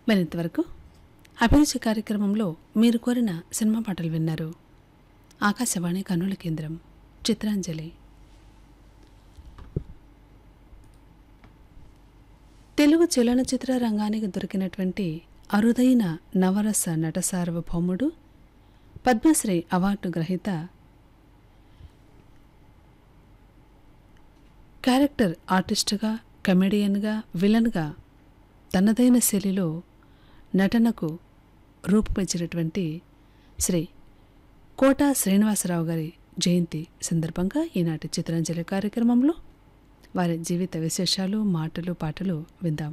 మరింతవరకు అభిరుచి కార్యక్రమంలో మీరు కోరిన సినిమా పాటలు విన్నారు ఆకాశవాణి కన్నుల కేంద్రం చిత్రాంజలి తెలుగు చలనచిత్ర రంగానికి దొరికినటువంటి అరుదైన నవరస నట సార్వభౌముడు పద్మశ్రీ అవార్డు గ్రహీత క్యారెక్టర్ ఆర్టిస్టుగా కమెడియన్గా విలన్గా తనదైన శైలిలో నటనకు రూపుపెచ్చినటువంటి శ్రీ కోటా శ్రీనివాసరావు గారి జయంతి సందర్భంగా ఈనాటి చిత్రాంజలి కార్యక్రమంలో వారి జీవిత విశేషాలు మాటలు పాటలు విందాం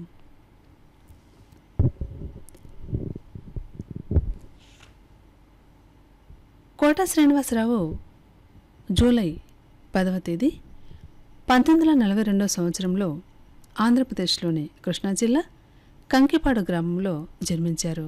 కోటా శ్రీనివాసరావు జూలై పదవ తేదీ పంతొమ్మిది వందల నలభై రెండవ సంవత్సరంలో ఆంధ్రప్రదేశ్లోని కృష్ణా జిల్లా కంకిపాడు గ్రామంలో జన్మించారు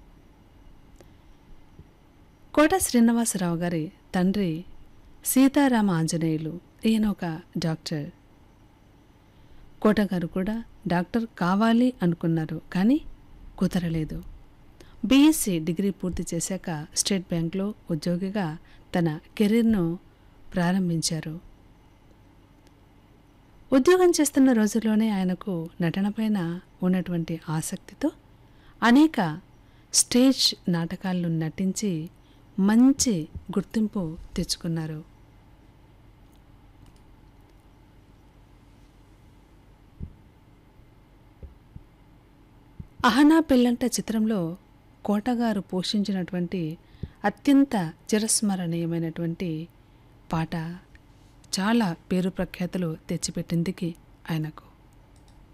కోట శ్రీనివాసరావు గారి తండ్రి సీతారామ ఆంజనేయులు ఈయన ఒక డాక్టర్ కోటగారు కూడా డాక్టర్ కావాలి అనుకున్నారు కానీ కుదరలేదు బీఎస్సీ డిగ్రీ పూర్తి చేశాక స్టేట్ బ్యాంక్లో ఉద్యోగిగా తన కెరీర్ను ప్రారంభించారు ఉద్యోగం చేస్తున్న రోజుల్లోనే ఆయనకు నటనపైన ఉన్నటువంటి ఆసక్తితో అనేక స్టేజ్ నాటకాల్లో నటించి మంచి గుర్తింపు తెచ్చుకున్నారు అహనా పెళ్ళంట చిత్రంలో కోటగారు పోషించినటువంటి అత్యంత చిరస్మరణీయమైనటువంటి పాట చాలా పేరు ప్రఖ్యాతులు తెచ్చిపెట్టిందికి ఆయనకు